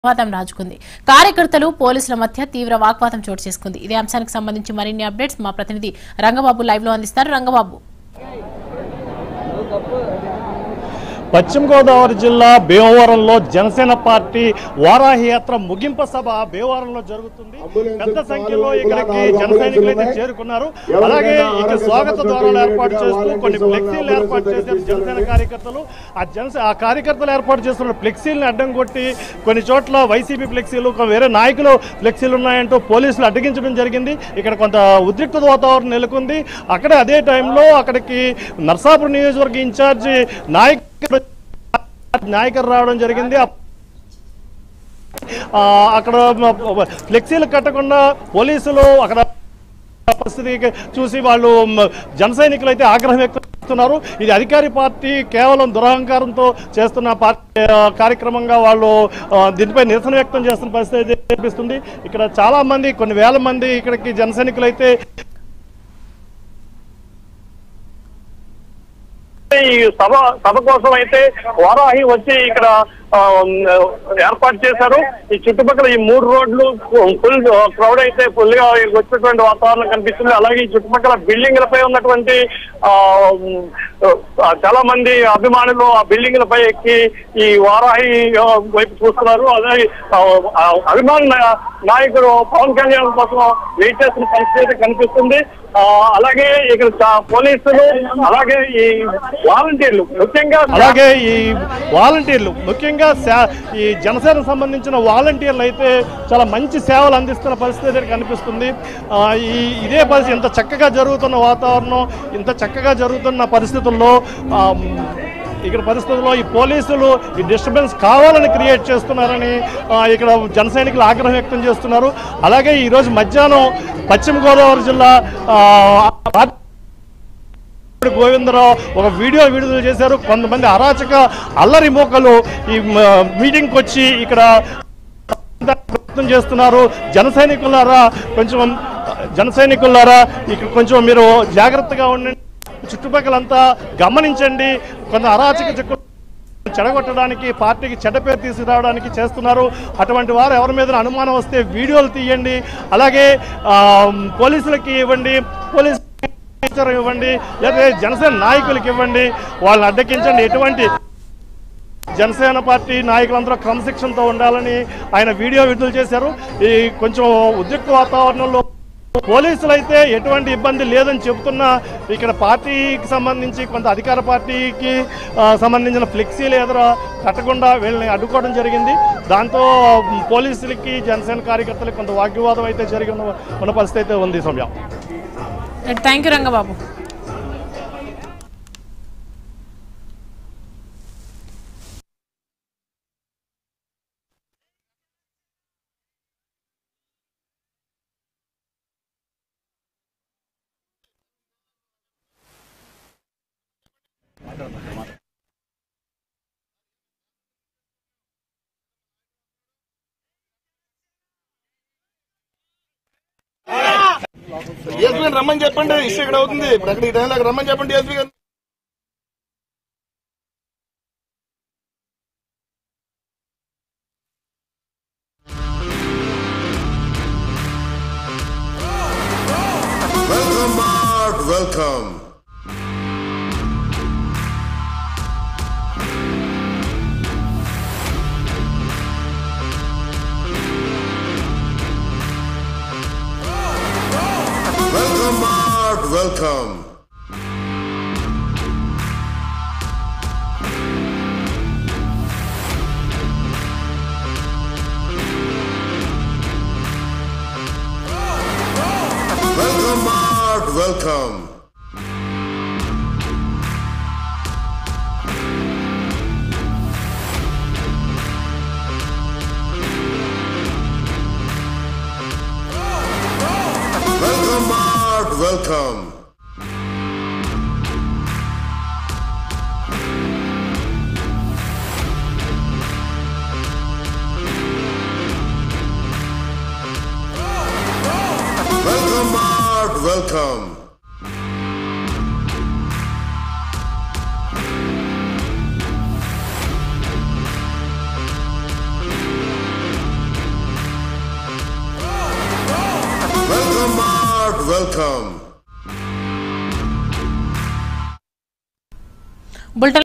వాదం రాజుకుంది కార్యకర్తలు పోలీసుల మధ్య తీవ్ర వాగ్వాదం చోటు చేసుకుంది ఇదే అంశానికి సంబంధించి మరిన్ని అప్డేట్స్ మా ప్రతినిధి రంగబాబు లైవ్ లో అందిస్తారు రంగబాబు పశ్చిమ గోదావరి జిల్లా భీమవరంలో జనసేన పార్టీ వారాహి యాత్ర ముగింపు సభ భీమవరంలో జరుగుతుంది పెద్ద సంఖ్యలో ఇక్కడికి జన సైనికులు అయితే చేరుకున్నారు అలాగే ఇక స్వాగత ద్వారాలు ఏర్పాటు చేస్తూ కొన్ని ఫ్లెక్సీలు ఏర్పాటు చేశారు జనసేన కార్యకర్తలు ఆ జనసే ఆ కార్యకర్తలు ఏర్పాటు చేస్తున్న ఫ్లెక్సీలను అడ్డం కొట్టి కొన్ని చోట్ల వైసీపీ ఫ్లెక్సీలు కొ- వేరే నాయకులు ఫ్లెక్సీలు ఉన్నాయంటూ పోలీసులు అడ్డగించడం జరిగింది ఇక్కడ కొంత ఉద్రిక్త వాతావరణం నెలకొంది అక్కడ అదే టైంలో అక్కడికి నర్సాపురం నియోజకవర్గ ఇన్ఛార్జి నాయకుడు నాయకులు రావడం జరిగింది ఆ- ఆ, అక్కడ మ- ఫ్లెక్సీలు కట్టకుండా పోలీసులు అక్కడ పరిస్థితి చూసి వాళ్ళు మ, జన సైనికులు అయితే ఆగ్రహం వ్యక్తం చేస్తున్నారు ఇది అధికారి పార్టీ కేవలం దురహంకారంతో చేస్తున్న పార్టీ ఆ, కార్యక్రమంగా వాళ్ళు ఆ, దీనిపై నిరసన వ్యక్తం చేస్తున్న పరిస్థితి అయితే కనిపిస్తుంది ఇక్కడ చాలా మంది కొన్ని వేల మంది ఇక్కడికి జన సైనికులు అయితే ఈ సభ సభ కోసం అయితే వారాహి వచ్చి ఇక్కడ ఆ, ఏర్పాటు చేశారు ఈ చుట్టుపక్కల ఈ మూడు రోడ్లు ఫుల్ క్రౌడ్ అయితే ఫుల్ గా వచ్చినటువంటి వాతావరణం కనిపిస్తుంది అలాగే ఈ చుట్టుపక్కల బిల్డింగ్లపై ఉన్నటువంటి ఆ, ఆ, చాలా మంది అభిమానులు ఆ బిల్డింగ్లపై ఎక్కి ఈ వారాహి ఆ, వైపు చూస్తున్నారు అదే ఆ, ఆ, అభిమాన నా- నాయకుడు పవన్ కళ్యాణ్ కోసం వెయిట్ చేస్తున్న పరిస్థితి అయితే కనిపిస్తుంది ఆ, అలాగే ఇక్కడ చా- పోలీసులు అలాగే ఈ వాలంటీర్లు ముఖ్యంగా అలాగే ఈ వాలంటీర్లు ముఖ్యంగా శా- ఈ జనసేన సంబంధించిన వాలంటీర్లు అయితే చాలా మంచి సేవలు అందిస్తున్న పరిస్థితి అయితే కనిపిస్తుంది ఆ, ఈ ఇదే పరిస్థితి ఇంత చక్కగా జరుగుతున్న వాతావరణం ఇంత చక్కగా జరుగుతున్న పరిస్థితుల్లో ఆ, ఇక్కడ పరిస్థితుల్లో ఈ పోలీసులు ఈ డిస్టర్బెన్స్ కావాలని క్రియేట్ చేస్తున్నారని ఆ, ఇక్కడ జన సైనికులు ఆగ్రహం వ్యక్తం చేస్తున్నారు అలాగే ఈరోజు మధ్యాహ్నం పశ్చిమ గోదావరి జిల్లా ఆ, పార్టీ గోవిందరావు ఒక వీడియో విడుదల చేశారు కొంతమంది అరాచక అల్లరి మోకలు ఈ మ- మీటింగ్కి వచ్చి ఇక్కడ ప్రయత్నం చేస్తున్నారు జన సైనికులారా కొంచెం జన సైనికులారా ఇక్కడ కొంచెం మీరు జాగ్రత్తగా ఉండండి చుట్టుపక్కలంతా గమనించండి కొంత అరాచక చిక్కు చెడగొట్టడానికి పార్టీకి చెడ్డ పేరు తీసుకురావడానికి చేస్తున్నారు అటువంటి వారు ఎవరి మీద అనుమానం వస్తే వీడియోలు తీయండి అలాగే ఆ, పోలీసులకి ఇవ్వండి పోలీసు సమాచారం ఇవ్వండి లేదా జనసేన నాయకులకి ఇవ్వండి వాళ్ళని అడ్డకించండి ఎటువంటి జనసేన పార్టీ నాయకులందరూ క్రమశిక్షణతో ఉండాలని ఆయన వీడియో విడుదల చేశారు ఈ కొంచెం ఉద్రిక్త వాతావరణంలో పోలీసులు అయితే ఎటువంటి ఇబ్బంది లేదని చెబుతున్నా ఇక్కడ పార్టీకి సంబంధించి కొంత అధికార పార్టీకి ఆ, సంబంధించిన ఫ్లెక్సీలు ఎదురు కట్టకుండా వీళ్ళని అడ్డుకోవడం జరిగింది దాంతో పోలీసులకి జనసేన కార్యకర్తలకు కొంత వాగ్వివాదం అయితే జరిగి ఉన్న ఉన్న పరిస్థితి అయితే ఉంది సమయం థ్యాంక్ యూ రంగబాబు ఎస్పీ గారిని రమ్మని చెప్పండి ఇష్యూ ఇక్కడ అవుతుంది ఇప్పుడు అక్కడ ఈ టైంలో రమ్మని చెప్పండి ఎస్పీ గారు Welcome, Mark. Welcome. Welcome, Mark. Welcome. Welcome, Mark. Welcome. Welcome, Mark. Welcome. Welcome, Mark. Welcome. Mart, welcome. Bulletin